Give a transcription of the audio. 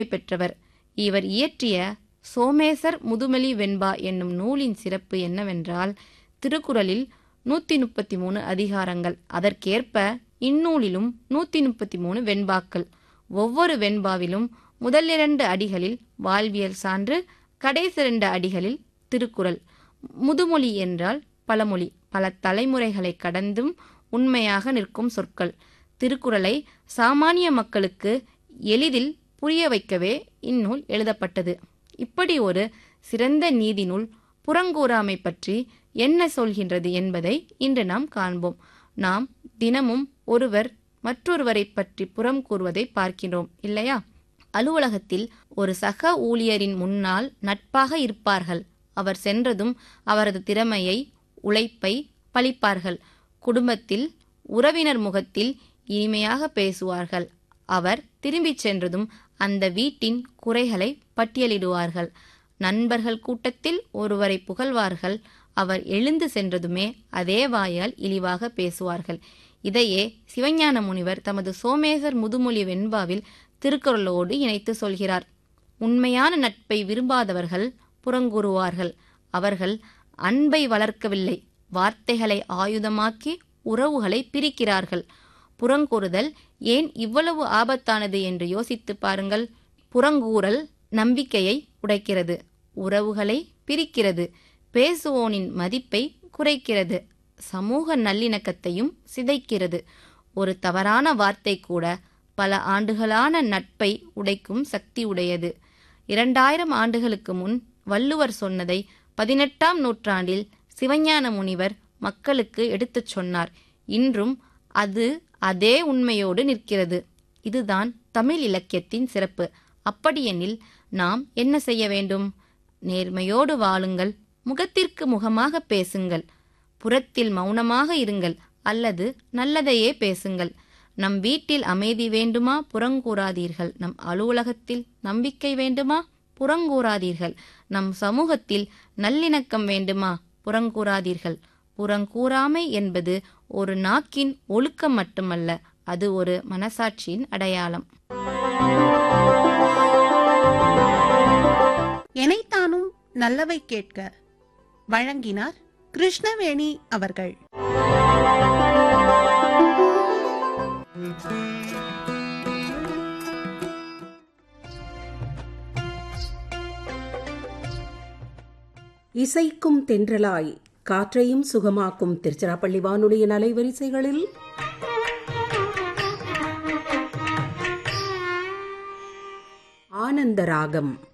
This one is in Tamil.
பெற்றவர் இவர் இயற்றிய சோமேசர் முதுமலி வெண்பா என்னும் நூலின் சிறப்பு என்னவென்றால் திருக்குறளில் நூற்றி முப்பத்தி மூணு அதிகாரங்கள் அதற்கேற்ப இந்நூலிலும் நூற்றி முப்பத்தி மூணு வெண்பாக்கள் ஒவ்வொரு வெண்பாவிலும் முதல் இரண்டு அடிகளில் வாழ்வியல் சான்று கடைசி இரண்டு அடிகளில் திருக்குறள் முதுமொழி என்றால் பழமொழி பல தலைமுறைகளை கடந்தும் உண்மையாக நிற்கும் சொற்கள் திருக்குறளை சாமானிய மக்களுக்கு எளிதில் புரிய வைக்கவே இந்நூல் எழுதப்பட்டது இப்படி ஒரு சிறந்த நீதி நூல் புறங்கூறாமை பற்றி என்ன சொல்கின்றது என்பதை இன்று நாம் காண்போம் நாம் தினமும் ஒருவர் மற்றொருவரை பற்றி புறம் கூறுவதை பார்க்கிறோம் இல்லையா அலுவலகத்தில் ஒரு சக ஊழியரின் முன்னால் நட்பாக இருப்பார்கள் அவர் சென்றதும் அவரது திறமையை உழைப்பை பழிப்பார்கள் குடும்பத்தில் உறவினர் முகத்தில் இனிமையாக பேசுவார்கள் அவர் திரும்பிச் சென்றதும் அந்த வீட்டின் குறைகளை பட்டியலிடுவார்கள் நண்பர்கள் கூட்டத்தில் ஒருவரை புகழ்வார்கள் அவர் எழுந்து சென்றதுமே அதே வாயால் இழிவாக பேசுவார்கள் இதையே சிவஞான முனிவர் தமது சோமேசர் முதுமொழி வெண்பாவில் திருக்குறளோடு இணைத்து சொல்கிறார் உண்மையான நட்பை விரும்பாதவர்கள் புறங்கூறுவார்கள் அவர்கள் அன்பை வளர்க்கவில்லை வார்த்தைகளை ஆயுதமாக்கி உறவுகளை பிரிக்கிறார்கள் புறங்கூறுதல் ஏன் இவ்வளவு ஆபத்தானது என்று யோசித்து பாருங்கள் புறங்கூறல் நம்பிக்கையை உடைக்கிறது உறவுகளை பிரிக்கிறது பேசுவோனின் மதிப்பை குறைக்கிறது சமூக நல்லிணக்கத்தையும் சிதைக்கிறது ஒரு தவறான வார்த்தை கூட பல ஆண்டுகளான நட்பை உடைக்கும் சக்தி உடையது இரண்டாயிரம் ஆண்டுகளுக்கு முன் வள்ளுவர் சொன்னதை பதினெட்டாம் நூற்றாண்டில் சிவஞான முனிவர் மக்களுக்கு எடுத்துச் சொன்னார் இன்றும் அது அதே உண்மையோடு நிற்கிறது இதுதான் தமிழ் இலக்கியத்தின் சிறப்பு அப்படியெனில் நாம் என்ன செய்ய வேண்டும் நேர்மையோடு வாழுங்கள் முகத்திற்கு முகமாக பேசுங்கள் புறத்தில் மௌனமாக இருங்கள் அல்லது நல்லதையே பேசுங்கள் நம் வீட்டில் அமைதி வேண்டுமா புறங்கூறாதீர்கள் நம் அலுவலகத்தில் நம்பிக்கை வேண்டுமா புறங்கூறாதீர்கள் நம் சமூகத்தில் நல்லிணக்கம் வேண்டுமா புறங்கூறாதீர்கள் புறங்கூறாமை என்பது ஒரு நாக்கின் ஒழுக்கம் மட்டுமல்ல அது ஒரு மனசாட்சியின் அடையாளம் எனைத்தானும் நல்லவை கேட்க வழங்கினார் கிருஷ்ணவேணி அவர்கள் இசைக்கும் தென்றலாய் காற்றையும் சுகமாக்கும் திருச்சிராப்பள்ளி வானொலியின் அலைவரிசைகளில் ஆனந்த ராகம்